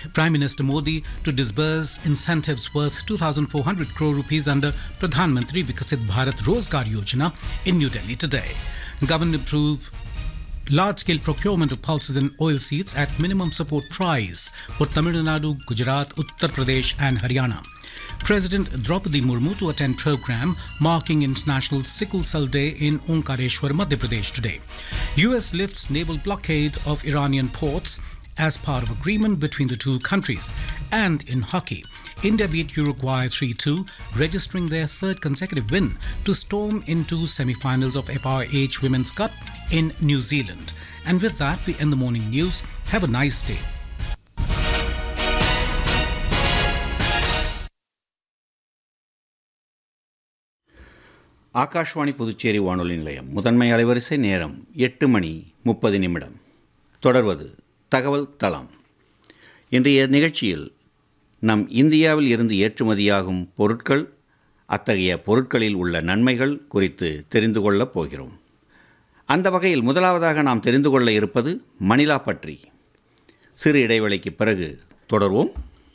Prime Minister Modi to disburse incentives worth 2,400 crore rupees under Pradhan Mantri Vikasit Bharat Rozgar Yojana in New Delhi today. Government approved large-scale procurement of pulses and oil seeds at minimum support price for Tamil Nadu, Gujarat, Uttar Pradesh and Haryana. President Draupadi Murmu to attend program marking International Sickle Cell Day in Omkareshwar, Madhya Pradesh today. US lifts naval blockade of Iranian ports as part of agreement between the two countries. And in hockey, India beat Uruguay 3-2, registering their third consecutive win to storm into semi-finals of FIH Women's Cup in New Zealand. And with that, we end the morning news. Have a nice day. Akashvani Puducherry வானொலி நிலையம் முதன்மை அலைவரிசை நேரம் எட்டு மணி முப்பது நிமிடம் தொடர்வது தகவல் தளம் இன்றைய நிகழ்ச்சியில் நம் இந்தியாவில் இருந்து ஏற்றுமதியாகும் பொருட்கள் அத்தகைய பொருட்களில் உள்ள நன்மைகள் குறித்து தெரிந்து கொள்ளப் போகிறோம் அந்த வகையில் முதலாவதாக நாம் தெரிந்து கொள்ள இருப்பது மணிலா பற்றி சிறு இடைவேளைக்கு பிறகு தொடர்வோம்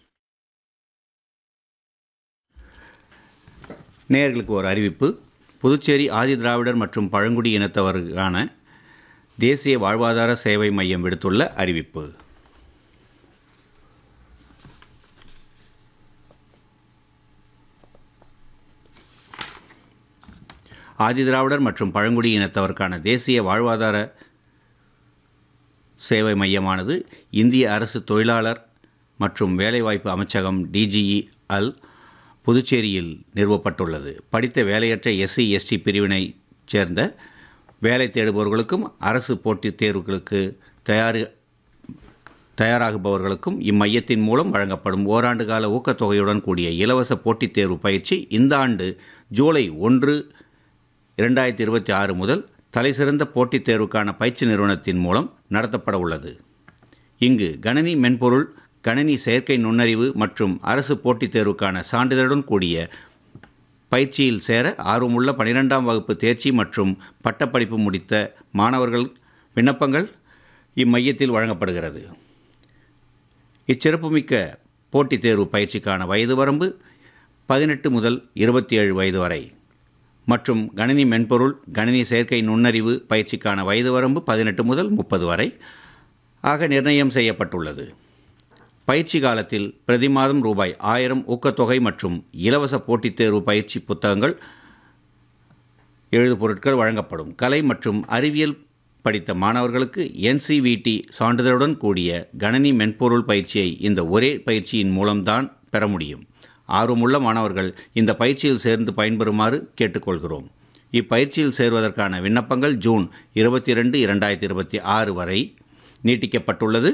நேயர்களுக்கு ஒரு அறிவிப்பு புதுச்சேரி ஆதி திராவிடர் மற்றும் பழங்குடி இனத்தவருக்கான தேசிய வாழ்வாதார சேவை மையம் விடுத்துள்ள அறிவிப்பு ஆதி திராவிடர் மற்றும் பழங்குடி இனத்தவருக்கான தேசிய வாழ்வாதார சேவை மையமானது இந்திய அரசு தொழிலாளர் மற்றும் வேலைவாய்ப்பு அமைச்சகம் டிஜிஇ அல் புதுச்சேரியில் நிறுவப்பட்டுள்ளது படித்த வேலையற்ற எஸ்சி எஸ்டி பிரிவினை சேர்ந்த வேலை தேடுபவர்களுக்கும் அரசு போட்டித் தேர்வுகளுக்கு தயார் தயாராகுபவர்களுக்கும் இம்மையத்தின் மூலம் வழங்கப்படும் ஓராண்டு கால ஊக்கத்தொகையுடன் கூடிய இலவச போட்டித் தேர்வு பயிற்சி இந்த ஆண்டு ஜூலை ஒன்று இரண்டாயிரத்தி இருபத்தி ஆறு முதல் தலைசிறந்த போட்டித் தேர்வுக்கான பயிற்சி நிறுவனத்தின் மூலம் நடத்தப்பட உள்ளது இங்கு கணனி மென்பொருள் கணினி செயற்கை நுண்ணறிவு மற்றும் அரசு போட்டித் தேர்வுக்கான சான்றிதழுடன் கூடிய பயிற்சியில் சேர ஆர்வமுள்ள பனிரெண்டாம் வகுப்பு தேர்ச்சி மற்றும் பட்டப்படிப்பு முடித்த மாணவர்கள் விண்ணப்பங்கள் இம்மையத்தில் வழங்கப்படுகிறது இச்சிறப்புமிக்க போட்டித் தேர்வு பயிற்சிக்கான வயது வரம்பு பதினெட்டு முதல் இருபத்தி ஏழு வயது வரை மற்றும் கணினி மென்பொருள் கணினி செயற்கை நுண்ணறிவு பயிற்சிக்கான வயது வரம்பு பதினெட்டு முதல் முப்பது வரை ஆக நிர்ணயம் செய்யப்பட்டுள்ளது பயிற்சி காலத்தில் பிரதி மாதம் ரூபாய் ஆயிரம் ஊக்கத்தொகை மற்றும் இலவச போட்டித் தேர்வு பயிற்சி புத்தகங்கள் எழுது பொருட்கள் வழங்கப்படும் கலை மற்றும் அறிவியல் படித்த மாணவர்களுக்கு என்சிவிடி சான்றிதழுடன் கூடிய கணனி மென்பொருள் பயிற்சியை இந்த ஒரே பயிற்சியின் மூலம்தான் பெற முடியும் ஆர்வமுள்ள மாணவர்கள் இந்த பயிற்சியில் சேர்ந்து பயன்பெறுமாறு கேட்டுக்கொள்கிறோம் இப்பயிற்சியில் சேர்வதற்கான விண்ணப்பங்கள் ஜூன் இருபத்தி ரெண்டு இரண்டாயிரத்தி இருபத்தி ஆறு வரை நீட்டிக்கப்பட்டுள்ளது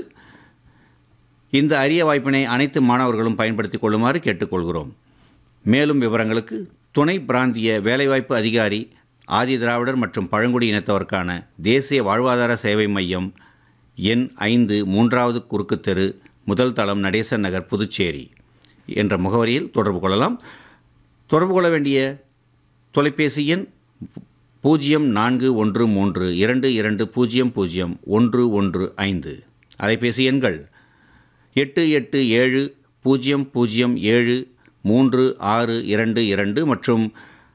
இந்த அரிய வாய்ப்பினை அனைத்து மாணவர்களும் பயன்படுத்திக் கொள்ளுமாறு கேட்டுக்கொள்கிறோம் மேலும் விவரங்களுக்கு துணை பிராந்திய வேலைவாய்ப்பு அதிகாரி ஆதி திராவிடர் மற்றும் பழங்குடி இனத்தவருக்கான தேசிய வாழ்வாதார சேவை மையம் எண் ஐந்து மூன்றாவது குறுக்கு தெரு முதல் தளம் நடேசன் நகர் புதுச்சேரி என்ற முகவரியில் தொடர்பு கொள்ளலாம் தொடர்பு கொள்ள வேண்டிய தொலைபேசி எண் பூஜ்ஜியம் நான்கு ஒன்று மூன்று இரண்டு இரண்டு பூஜ்ஜியம் பூஜ்ஜியம் ஒன்று ஒன்று ஐந்து அலைபேசி எண்கள் எட்டு எட்டு ஏழு பூஜ்ஜியம் பூஜ்ஜியம் ஏழு மூன்று ஆறு இரண்டு இரண்டு மற்றும்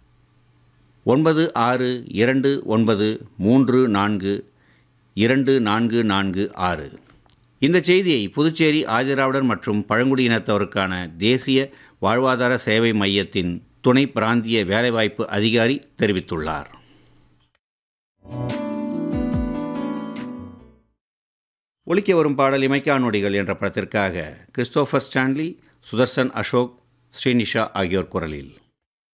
ஒன்பது ஆறு இரண்டு ஒன்பது மூன்று நான்கு இரண்டு நான்கு நான்கு ஆறு இந்த செய்தியை புதுச்சேரி ஆதிராவிடர் மற்றும் பழங்குடியினத்தவருக்கான தேசிய வாழ்வாதார சேவை மையத்தின் துணை பிராந்திய வேலைவாய்ப்பு அதிகாரி தெரிவித்துள்ளார் ஒலிக்க வரும் பாடல் இமைக்கா நொடிகள் என்ற படத்திற்காக கிறிஸ்டோபர் ஸ்டான்லி சுதர்சன் அசோக் ஸ்ரீனிஷா ஆகியோர் குரலில்